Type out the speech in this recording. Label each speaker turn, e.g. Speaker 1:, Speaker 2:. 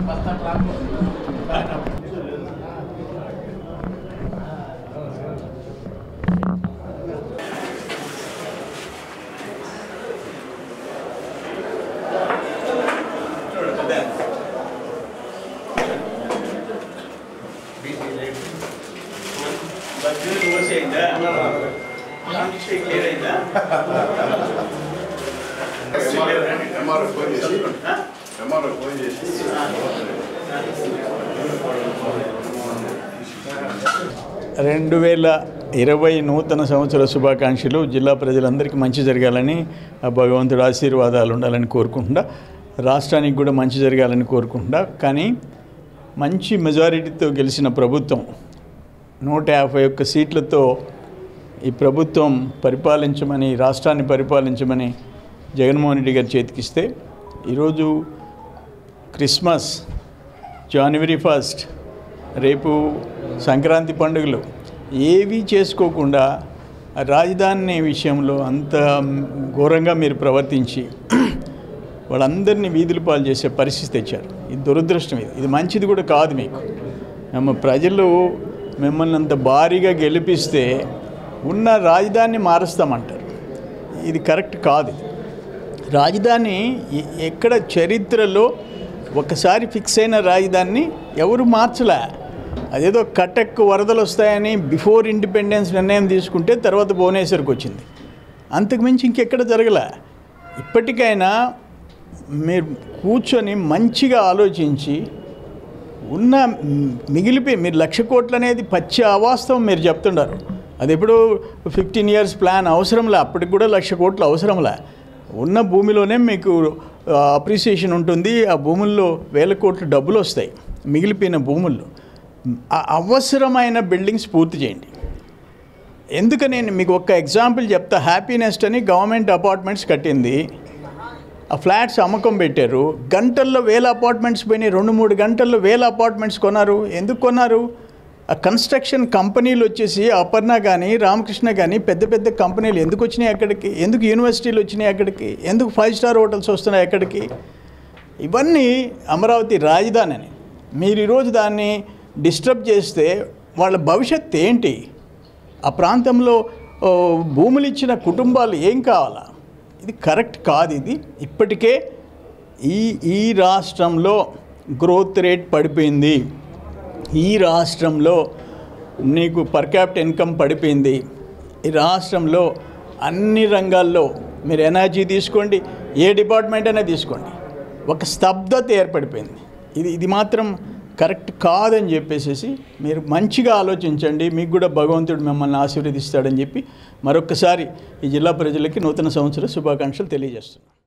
Speaker 1: MRO phone చేసి MRO phone చేసి
Speaker 2: రెండు వేల ఇరవై నూతన సంవత్సర శుభాకాంక్షలు జిల్లా ప్రజలందరికీ మంచి జరగాలని ఆ భగవంతుడు ఆశీర్వాదాలు ఉండాలని కోరుకుంటున్నా రాష్ట్రానికి కూడా మంచి జరగాలని కోరుకుంటున్నా కానీ మంచి మెజారిటీతో గెలిచిన ప్రభుత్వం నూట యాభై ఒక్క సీట్లతో ఈ ప్రభుత్వం పరిపాలించమని రాష్ట్రాన్ని పరిపాలించమని జగన్మోహన్ రెడ్డి గారు చేతికిస్తే ఈరోజు క్రిస్మస్ జనవరి ఫస్ట్ రేపు సంక్రాంతి పండుగలు ఏవి చేసుకోకుండా ఆ రాజధాని విషయంలో అంత ఘోరంగా మీరు ప్రవర్తించి వాళ్ళందరినీ వీధులు పాలు చేసే పరిస్థితి తెచ్చారు ఇది దురదృష్టం ఇది ఇది మంచిది కూడా కాదు మీకు మేము ప్రజలు మిమ్మల్ని అంత భారీగా గెలిపిస్తే ఉన్న రాజధానిని మారుస్తామంటారు ఇది కరెక్ట్ కాదు ఇది రాజధాని ఎ- ఎక్కడ చరిత్రలో ఒకసారి ఫిక్స్ అయిన రాజధానిని ఎవరు మార్చలే అదేదో కటక్ వరదలు వస్తాయని బిఫోర్ ఇండిపెండెన్స్ నిర్ణయం తీసుకుంటే తర్వాత భువనేశ్వర్కి వచ్చింది అంతకుమించి ఇంకెక్కడ జరగలే ఇప్పటికైనా మీరు కూర్చొని మంచిగా ఆలోచించి ఉన్న మ్, మిగిలిపోయి మీరు లక్ష కోట్లు అనేది పచ్చి అవాస్తవం మీరు చెప్తున్నారు అది ఎప్పుడు ఫిఫ్టీన్ ఇయర్స్ ప్లాన్ అవసరంలే అప్పటికి కూడా లక్ష కోట్లు అవసరంలే ఉన్న భూమిలోనే మీకు అప్రిసియేషన్ ఉంటుంది ఆ భూముల్లో వేల కోట్లు డబ్బులు వస్తాయి మిగిలిపోయిన భూముల్లో ఆ అవసరమైన బిల్డింగ్స్ పూర్తి చేయండి ఎందుకు నేను మీకు ఒక్క ఎగ్జాంపుల్ చెప్తా హ్యాపీనెస్ట్ అని గవర్నమెంట్ అపార్ట్మెంట్స్ కట్టింది ఆ ఫ్లాట్స్ అమ్మకం పెట్టారు గంటల్లో వేల అపార్ట్మెంట్స్ పోయినాయి రెండు మూడు గంటల్లో వేల అపార్ట్మెంట్స్ కొన్నారు ఎందుకు కొన్నారు ఆ కన్స్ట్రక్షన్ కంపెనీలు వచ్చేసి అపర్ణ కానీ రామకృష్ణ కానీ పెద్ద పెద్ద కంపెనీలు ఎందుకు వచ్చినాయి అక్కడికి ఎందుకు యూనివర్సిటీలు వచ్చినాయి అక్కడికి ఎందుకు ఫైవ్ స్టార్ హోటల్స్ వస్తున్నాయి అక్కడికి ఇవన్నీ అమరావతి రాజధాని అని మీరు ఈరోజు దాన్ని డిస్టర్బ్ చేస్తే వాళ్ళ భవిష్యత్తు ఏంటి ఆ ప్రాంతంలో ఓ, భూములు ఇచ్చిన కుటుంబాలు ఏం కావాలా ఇది కరెక్ట్ కాదు ఇది ఇప్పటికే ఈ ఈ రాష్ట్రంలో గ్రోత్ రేట్ పడిపోయింది ఈ రాష్ట్రంలో నీకు పర్ క్యాపిట ఇన్కమ్ పడిపోయింది ఈ రాష్ట్రంలో అన్ని రంగాల్లో మీరు ఎనర్జీ తీసుకోండి ఏ డిపార్ట్మెంట్ అయినా తీసుకోండి ఒక స్తబ్దత ఏర్పడిపోయింది ఇది ఇది మాత్రం కరెక్ట్ కాదని చెప్పేసి మీరు మంచిగా ఆలోచించండి మీకు కూడా భగవంతుడు మిమ్మల్ని ఆశీర్వదిస్తాడని చెప్పి మరొకసారి ఈ జిల్లా ప్రజలకి నూతన సంవత్సర శుభాకాంక్షలు తెలియజేస్తున్నాను